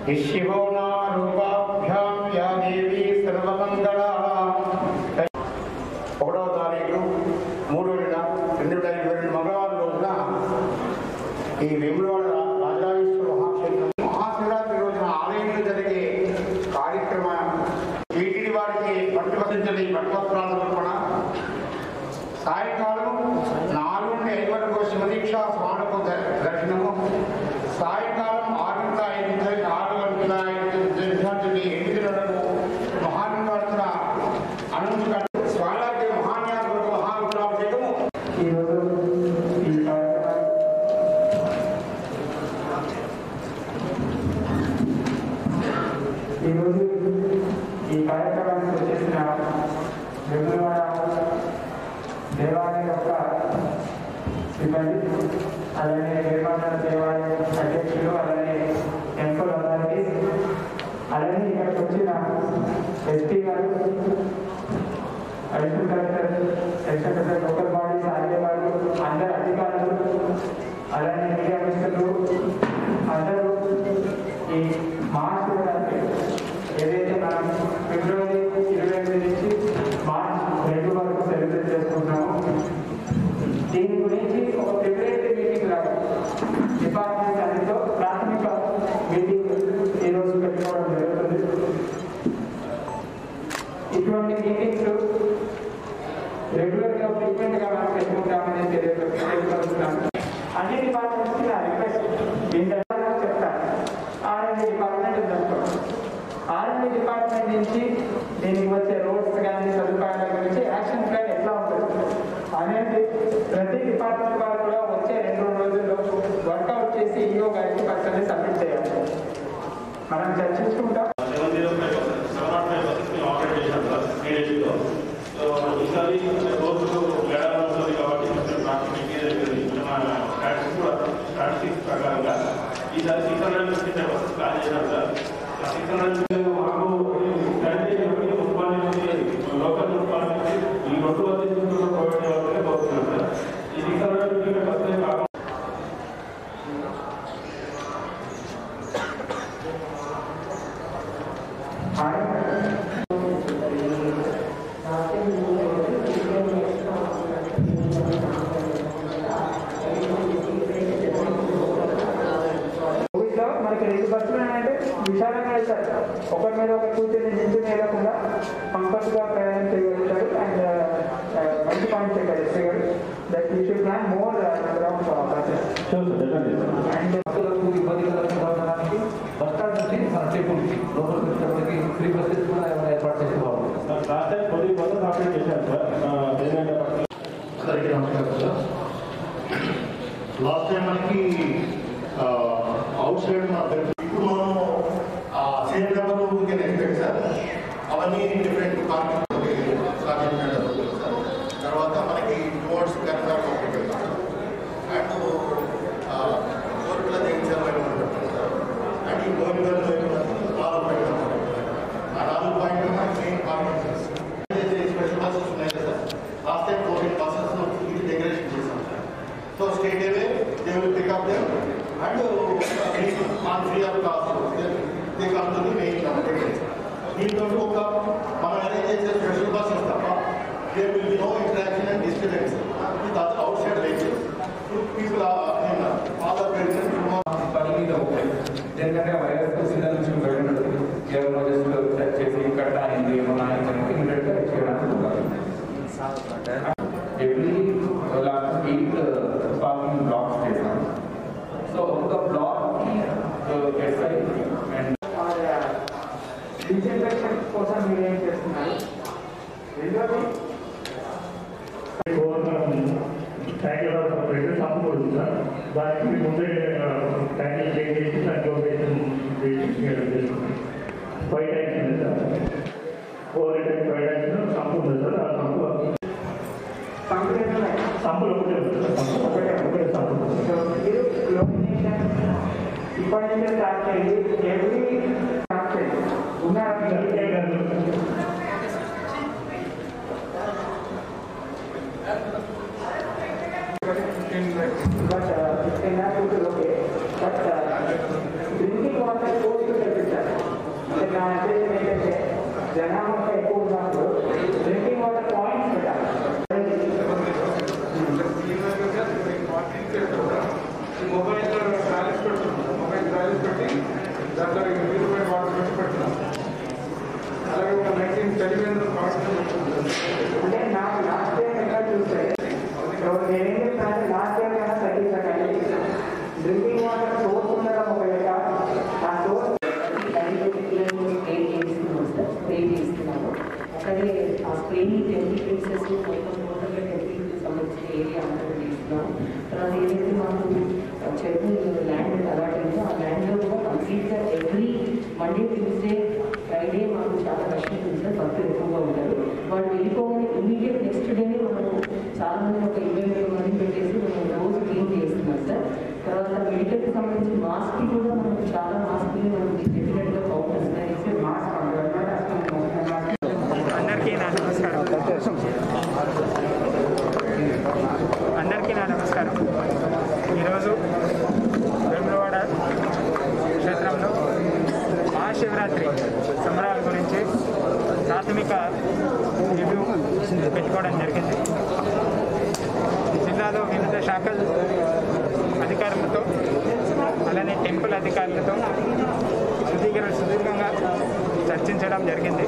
శివో నామరూపాభ్యాం yeah దేవి సర్వమంగళ ఒకటవ తారీఖు మూడో నెల రెండు వేల ఇరవై రెండు మంగళవారం రోజున ఈ వేములవాడ రాజరాజేశ్వర మహాక్షేత్రం మహాశివరాత్రి రోజున ఆలయంలో జరిగే కార్యక్రమం టీటీడీ వారికి పట్టుబద్ధించని పట్టువస్త్రాల సమర్పణ సాయంకాలం నాలుగు నుండి ఐదు వరకు శివదీక్ష స్మారక ద- దర్శనము సాయంకాలం ఆరు గంటల ఐదు నిమిషాలు ఆరు గంటల ఐదు నిమిషాలకి ఎనిమిది వరకు మహానివార్తన అనంత స్వామివారికి మహాన్యాసకు మహారుద్రాభిషేకము ఈరోజు ఈ కార్యక్రమం ఈరోజు ఈ కార్యక్రమానికి వచ్చేసిన వెములవాడ దేవాలయం యొక్క సిబ్బంది అలానే వేమాన దేవాలయం అధ్యక్షులు అలానే టెంపుల్ అథారిటీస్ అలానే ఇక్కడికి వచ్చిన ఎస్పీ గారు additional collector section collector local bodies RA వాళ్ళు అందరు అధికారులు అలానే మీడియా మిత్రులు అందరూ ఈ మహాశివరాత్రి ఏదైతే మనం ఫిబ్రవరి ఇరవై ఎనిమిది నుంచి మార్చ్ రెండు వరకు సెలబ్రేట్ చేసుకుంటున్నామో దీని గురించి ఒక ప్రిపరేటరీ మీటింగ్ లాగా డిపార్ట్మెంట్ అన్నితో ప్రాథమిక మీటింగ్ ఈరోజు పెట్టుకోవడం జరుగుతుంది ఇటువంటి మీటింగ్స్ రెగ్యులర్ గా ఫ్రీక్వెంట్ గా మనం పెట్టుకుంటామని తెలియ- తెలియపరుస్తున్నాను అన్ని డిపార్ట్మెంట్స్ కి నా రిక్వెస్ట్ ఏంటంటే చెప్తాను ఆర్ఎండి డిపార్ట్మెంట్ చెప్తాను ఆర్ఎండి డిపార్ట్మెంట్ నుంచి దీనికి వచ్చే రోడ్స్ కానీ సదుపాయాల గురించి యాక్షన్ ప్లాన్ ఎట్లా ఉంటుంది అనేది ప్రతి డిపార్ట్మెంట్ వారు కూడా వచ్చే రెండు మూడు రోజుల్లో వర్కౌట్ చేసి ఈఓ గారికి పర్సనల్ సబ్మిట్ చేయాలి మనం చర్చించుకుంటాం seven zero five percent seven not five percent మేము ఆపరేట్ చేసాం సార్ టీడీపీలో సో ఈసారి రోజుకు ఏడాది వస్తుంది కాబట్టి కొంచెం ట్రాఫిక్ మెటీరియల్ మన స్టాటిస్టిక్స్ కూడా స్టాటిస్టిక్స్ ప్రకారంగా ఈసారి six hundred fifty five percent plan చేశాం సార్ ఆ సిక్స్ హండ్రెడ్ మాకు స్టాటిస్టిక్ మున్సిపాల్ నుంచి లోకల్ మున్సిపాల్ నుంచి ఈ రెండు వద్ద ప్రొవైడ్ చేయాలని కోరుతున్నాం సార్ ఈ six hundred fifty five percent కాకుండా కోవిడ్లో మనకి రెండు బస్సులు అంటే విశాలంగా వెళ్తారు ఒకరి మీద ఒక కూర్చొని నించు వేయకుండా కంఫర్ట్గా ప్రయాణం చేయగలుగుతారు అండ్ మంచి పాయింట్ చెప్పారు ఎస్ఐ గారు that you should plan more number of buses and భక్తులకు ఇబ్బంది కలగడానికి బస్ స్టాండ్ నుంచి మన టెంపుల్కి లోపలికి వచ్చేటప్పటికి ఫ్రీ బస్సెస్ కూడా ఏమైనా ఏర్పాటు చేస్తే బాగుంటుంది లాస్ట్ టైం కొద్ది పర్సెంట్ ఆపరేట్ చేశాం సార్ ఏంటంటే అందరికీ నమస్కారం సార్ లాస్ట్ టైం మనకి అవుట్ సైడ్ మన దగ్గర- ఇప్పుడు మనం సేమ్ నెంబర్ ఊరికే ఎక్స్పెక్ట్ సార్ అవన్నీ డిఫరెంట్ పార్కింగ్ సార్ తర్వాత మనకి టువర్డ్స్ కర్ణాటక ఒకటి వెళ్తాం అండ్ కోర్టుల దేశాలు సార్ అండ్ ఈ గోల్గల్ నాలుగు పాయింట్ ఆ నాలుగు పాయింట్ మనకి మెయిన్ పాయింట్ స్పెషల్ బస్సెస్ ఉన్నాయి కదా sir last time fourteen buses ఇది డెకరేషన్ చేశాం సార్ సో స్టేట్ అవే they will pick up them and on free of cost they come to the main decoration దీంతో ఒక మనం అరేంజ్ చేసే స్పెషల్ బస్సెస్ తప్ప they will be no interaction and disturbance with other outside vehicles people all are vehicles పని మీద ఉంటాయి ఎందుకంటే virus సిద్ధం నుంచి బయట ఉంటుంది ఎవరో జస్ట్ చెక్ చేసి కట్ట అయింది ఏమన్నా అయింది ఇమీడియట్గా చేయడానికి ఉండాలి every last week parking blocks చేసాం సో ఒక బ్లాక్కి ఎస్ఐ అండ్ డిజిటల్ కోసం మీరు ఏం చేస్తున్నారు రెండోది ట్యాంక్ సపరేట్ సంపూర్ణ సార్ దానికి ముందే ట్యాంక్ చెక్ చేసి దానికి లొకేషన్ చేసుకున్నాం ఫైవ్ ట్యాంక్స్ ఉంది sir four tank five tanks sump ఉంది సార్ ఆ సంపు కంప్యూటర్ సంపులు ఒకటే ఉంది సార్ సంపు ఒకటే ఒకటే సంపు ఉంది సార్. మీరు క్లోమినేషన్ ఇప్పటి నుంచే స్టార్ట్ చేయండి ఎవ్రీ స్టార్ట్ చేయండి ఉన్నారా మీరు? ఇంకే కాదు. but uh, 15 lakh is okay. But uh, drinking water goes to the జనాభా ఎక్కువ ఉన్నప్పుడు డ్రింకింగ్ వాటర్ పాయింట్స్ పెట్టాలి మొబైల్ ట్రావెల్స్ పెడుతున్నాం మొబైల్ ట్రావెల్స్ పెట్టి దాంట్లో ప్యూరిఫైడ్ వాటర్ పెట్టి పెడుతున్నాం అలాగే ఒక నైన్టీన్ చలివేంద్ర అంటే నాకు లాస్ట్ టైం ఎక్కడ చూస్తే సో నేనేం చెప్తాను లాస్ట్ టైం కన్నా తగ్గించకండి డ్రింకింగ్ వాటర్ సోర్స్ ఉండడం ఒకవేళ ఆ సోర్స్ స్ప్రే చేస్తున్నాము సార్ స్ప్రే చేస్తున్నాము అక్కడే ఆ స్ప్రేని టెంపుల్ ప్లేసెస్ మొత్తం టోటల్గా టెంపుల్కి సంబంధించిన ఏరియా అంతా చేస్తున్నాము తర్వాత ఏదైతే మాకు చెట్టు ల్యాండ్ అలాట్ అయిందో ఆ ల్యాండ్లో కూడా కంప్లీట్గా ఎవ్రీ మండే ట్యూస్డే ఫ్రైడే మాకు చాలా రష్మిక్ ఉంది సార్ భక్తులు ఎక్కువగా ఉంటారు వాళ్ళు వెళ్ళిపోగానే ఇమీడియట్ నెక్స్ట్ డేనే మనము చాలా మంది ఒక ఇరవై వేల మంది పెట్టేసి మనం రోజు క్లీన్ చేస్తున్నాం సార్ తర్వాత మెడికల్కి సంబంధించి మాస్క్ కూడా మనం చాలా మాస్క్ని మనం డెఫినెట్గా కౌంటర్స్ వేసి మాస్క్ అందరికీ నా నమస్కారం అందరికీ నా నమస్కారం ఈరోజు వేములవాడ క్షేత్రంలో మహాశివరాత్రి సంబరాల గురించి ప్రాథమిక రివ్యూ పెట్టుకోవడం జరిగింది జిల్లాలో వివిధ శాఖల అధికారులతో అలానే టెంపుల్ అధికారులతో సుదీర్ఘ సుదీర్ఘంగా చర్చించడం జరిగింది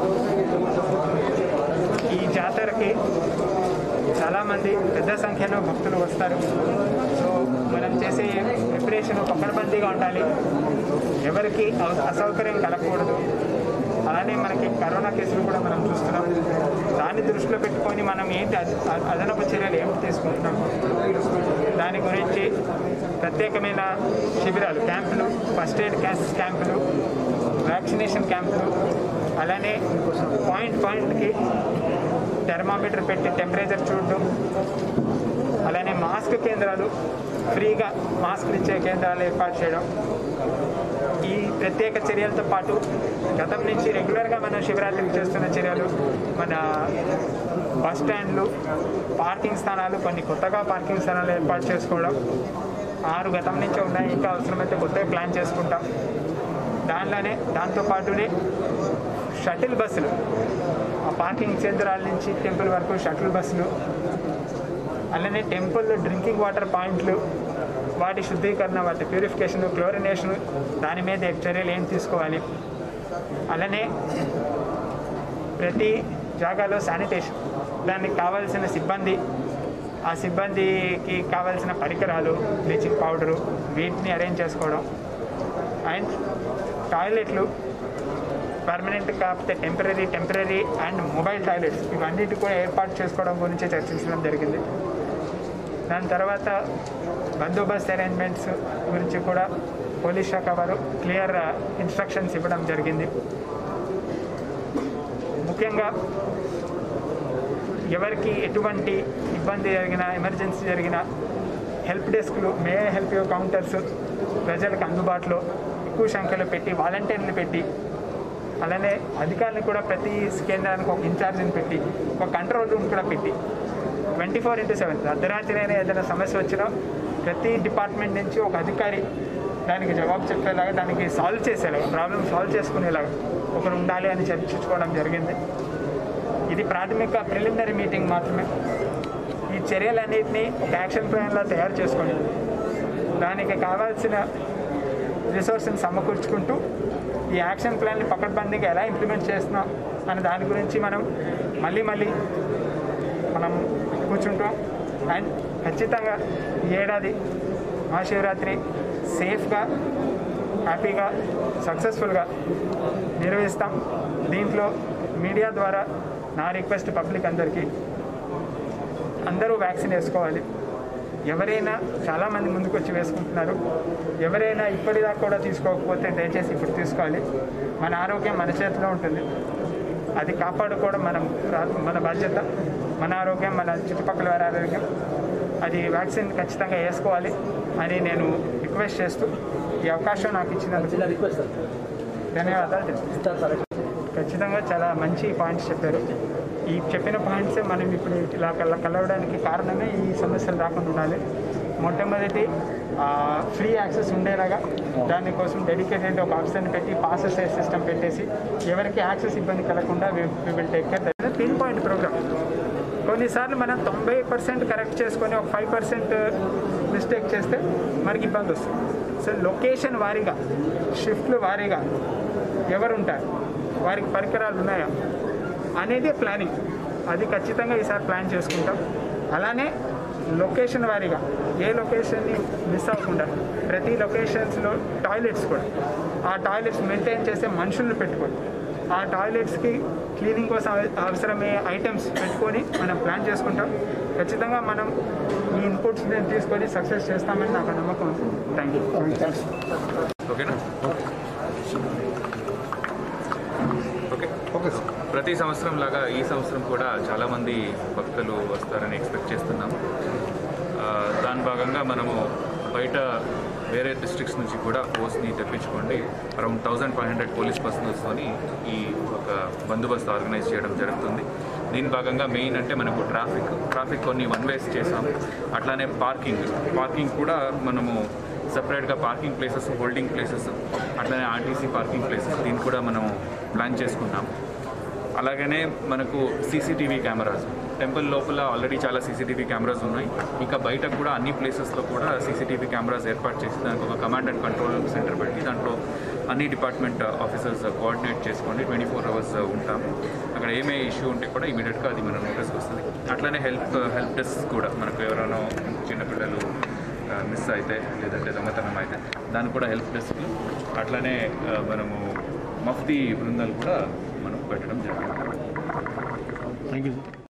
ఈ జాతరకి చాలామంది పెద్ద సంఖ్యలో భక్తులు వస్తారు సో మనం చేసే ప్రిపరేషన్ పకడ్బందీగా ఉండాలి ఎవరికి అవ- అసౌకర్యం కలగకూడదు అలానే మనకి కరోనా కేసులు కూడా మనం చూస్తున్నాం దాన్ని దృష్టిలో పెట్టుకొని మనం ఏంటి అద- అద- అదనపు చర్యలు ఏమిటి తీసుకుంటున్నాం దాని గురించి ప్రత్యేకమైన శిబిరాలు క్యాంపులు ఫస్ట్ ఎయిడ్ క్యాస్ క్యాంపులు వ్యాక్సినేషన్ క్యాంపులు అలానే పాయింట్ పాయింట్కి థెర్మామీటర్ పెట్టి టెంపరేచర్ చూడడం అలానే మాస్క్ కేంద్రాలు ఫ్రీగా మాస్క్లు ఇచ్చే కేంద్రాలు ఏర్పాటు చేయడం ఈ ప్రత్యేక చర్యలతో పాటు గతం నుంచి రెగ్యులర్గా మనం శివరాత్రికి చేస్తున్న చర్యలు మన బస్ స్టాండ్లు పార్కింగ్ స్థానాలు కొన్ని కొత్తగా పార్కింగ్ స్థానాలు ఏర్పాటు చేసుకోవడం ఆరు గతం నుంచి ఉన్నాయి ఇంకా అవసరమైతే కొత్తగా ప్లాన్ చేసుకుంటాం దానిలోనే దాంతోపాటునే షటిల్ బస్సులు ఆ పార్కింగ్ కేంద్రాల నుంచి టెంపుల్ వరకు షటిల్ బస్సులు అలానే టెంపుల్ డ్రింకింగ్ వాటర్ పాయింట్లు వాటి శుద్ధీకరణ వాటి ప్యూరిఫికేషన్ క్లోరినేషన్ దాని మీద చర్యలు ఏం తీసుకోవాలి అలానే ప్రతి జాగాలో శానిటేషన్ దానికి కావాల్సిన సిబ్బంది ఆ సిబ్బందికి కావాల్సిన పరికరాలు బ్లీచింగ్ పౌడరు వీటిని అరేంజ్ చేసుకోవడం అండ్ టాయిలెట్లు పర్మనెంట్ కాకపోతే temporary temporary and mobile toilets ఇవన్నిటి కూడా ఏర్పాటు చేసుకోవడం గురించి చర్చించడం జరిగింది దాని తర్వాత బందోబస్త్ అరేంజ్మెంట్స్ గురించి కూడా పోలీస్ శాఖ వారు క్లియర్ ఇన్స్ట్రక్షన్స్ ఇవ్వడం జరిగింది ముఖ్యంగా ఎవరికి ఎటువంటి ఇబ్బంది జరిగినా ఎమర్జెన్సీ జరిగినా హెల్ప్ డెస్క్లు మే హెల్ప్ యూ కౌంటర్స్ ప్రజలకు అందుబాటులో ఎక్కువ సంఖ్యలో పెట్టి వాలంటీర్లు పెట్టి అలానే అధికారులు కూడా ప్రతి కేంద్రానికి ఒక ఇన్ఛార్జిని పెట్టి ఒక కంట్రోల్ రూమ్ కూడా పెట్టి ట్వంటీ ఫోర్ ఇంటూ సెవెన్ అర్ధరాత్రి అయినా ఏదైనా సమస్య వచ్చినా ప్రతి డిపార్ట్మెంట్ నుంచి ఒక అధికారి దానికి జవాబు చెప్పేలాగా దానికి సాల్వ్ చేసేలాగా ప్రాబ్లమ్ సాల్వ్ చేసుకునేలాగా ఒకరు ఉండాలి అని చర్చించుకోవడం జరిగింది ఇది ప్రాథమిక ప్రిలిమినరీ మీటింగ్ మాత్రమే ఈ చర్యలన్నింటినీ ఒక యాక్షన్ ప్లాన్లా తయారు చేసుకొని దానికి కావాల్సిన రిసోర్స్ని సమకూర్చుకుంటూ ఈ యాక్షన్ ప్లాన్ని పకడ్బందీగా ఎలా ఇంప్లిమెంట్ చేస్తున్నాం అనే దాని గురించి మనం మళ్ళీ మళ్ళీ మనం కూర్చుంటాం అండ్ ఖచ్చితంగా ఈ ఏడాది మహాశివరాత్రి సేఫ్గా హ్యాపీగా సక్సెస్ఫుల్గా నిర్వహిస్తాం దీంట్లో మీడియా ద్వారా నా రిక్వెస్ట్ పబ్లిక్ అందరికీ అందరూ వ్యాక్సిన్ వేసుకోవాలి ఎవరైనా చాలామంది ముందుకు వచ్చి వేసుకుంటున్నారు ఎవరైనా ఇప్పటిదాకా కూడా తీసుకోకపోతే దయచేసి ఇప్పుడు తీసుకోవాలి మన ఆరోగ్యం మన చేతిలో ఉంటుంది అది కాపాడుకోవడం మనం మన బాధ్యత మన ఆరోగ్యం మన చుట్టుపక్కల వారి ఆరోగ్యం అది వ్యాక్సిన్ ఖచ్చితంగా వేసుకోవాలి అని నేను రిక్వెస్ట్ చేస్తూ ఈ అవకాశం నాకు ఇచ్చినందుకు ధన్యవాదాలు తెలుపుతున్నాను. ఖచ్చితంగా చాలా మంచి పాయింట్స్ చెప్పారు ఈ చెప్పిన పాయింట్సే మనం ఇప్పుడు ఇలా కల కలవడానికి కారణమే ఈ సమస్యలు రాకుండా ఉండాలి మొట్టమొదటి ఫ్రీ యాక్సెస్ ఉండేలాగా దానికోసం డెడికేటెడ్ ఒక ఆఫీసర్ని పెట్టి పాసెస్ సిస్టమ్ పెట్టేసి ఎవరికి యాక్సెస్ ఇబ్బంది కలగకుండా we will take care pin point programme కొన్నిసార్లు మనం తొంభై పర్సెంట్ కరెక్ట్ చేసుకొని ఒక ఫైవ్ పర్సెంట్ మిస్టేక్ చేస్తే మనకి ఇబ్బంది వస్తుంది సో లొకేషన్ వారీగా షిఫ్ట్లు వారీగా ఎవరు ఉంటారు వారికి పరికరాలు ఉన్నాయా అనేది ప్లానింగ్ అది ఖచ్చితంగా ఈసారి ప్లాన్ చేసుకుంటాం అలానే లొకేషన్ వారీగా ఏ లొకేషన్ని మిస్ అవ్వకుండా ప్రతి లొకేషన్స్లో టాయిలెట్స్ కూడా ఆ టాయిలెట్స్ మెయింటైన్ చేసే మనుషుల్ని పెట్టుకోండి ఆ టాయిలెట్స్కి క్లీనింగ్ కోసం అవ- అవసరమయ్యే ఐటమ్స్ పెట్టుకొని మనం ప్లాన్ చేసుకుంటాం ఖచ్చితంగా మనం ఈ ఇన్పుట్స్ తీసుకొని సక్సెస్ చేస్తామని నాకు నమ్మకం ఉంది థ్యాంక్ యూ ఓకేనా ఓకే ఓకే ప్రతి సంవత్సరం లాగా ఈ సంవత్సరం కూడా చాలామంది భక్తులు వస్తారని ఎక్స్పెక్ట్ చేస్తున్నాము ఆ, దాని భాగంగా మనము బయట వేరే డిస్ట్రిక్ట్స్ నుంచి కూడా ఫోర్స్ని తెప్పించుకోండి around thousand five hundred police పర్సనల్స్తోని ఈ ఒక బందోబస్తు ఆర్గనైజ్ చేయడం జరుగుతుంది దీని భాగంగా మెయిన్ అంటే మనకు ట్రాఫిక్ ట్రాఫిక్ కొన్ని వన్ వేస్ చేసాం అట్లానే పార్కింగ్ పార్కింగ్ కూడా మనము సపరేట్గా పార్కింగ్ ప్లేసెస్ హోల్డింగ్ ప్లేసెస్ అట్లనే ఆర్టీసీ పార్కింగ్ ప్లేసెస్ దీన్ని కూడా మనం ప్లాన్ చేసుకున్నాం అలాగనే మనకు సీసీటీవీ కెమెరాస్ టెంపుల్ లోపల ఆల్రెడీ చాలా సీసీటీవీ కెమెరాస్ ఉన్నాయి ఇంకా బయట కూడా అన్ని ప్లేసెస్లో కూడా సీసీటీవీ కెమెరాస్ ఏర్పాటు చేసి దానికి ఒక కమాండ్ అండ్ కంట్రోల్ సెంటర్ పెట్టి దాంట్లో అన్ని డిపార్ట్మెంట్ ఆఫీసర్స్ కోఆర్డినేట్ చేసుకొని ట్వంటీ ఫోర్ అవర్స్ ఉంటాం అక్కడ ఏమే ఇష్యూ ఉంటే కూడా ఇమీడియట్గా అది మన నోటీస్కి వస్తుంది అట్లనే హెల్ప్ హెల్ప్ డెస్క్ కూడా మనకు ఎవరైనా చిన్నపిల్లలు మిస్ అయితే లేదంటే దొంగతనం అయితే దానికి కూడా హెల్ప్ డెస్క్ అట్లనే ఆ, మనము మఫ్తీ బృందాలు కూడా మనం పెట్టడం జరిగింది థ్యాంక్ యూ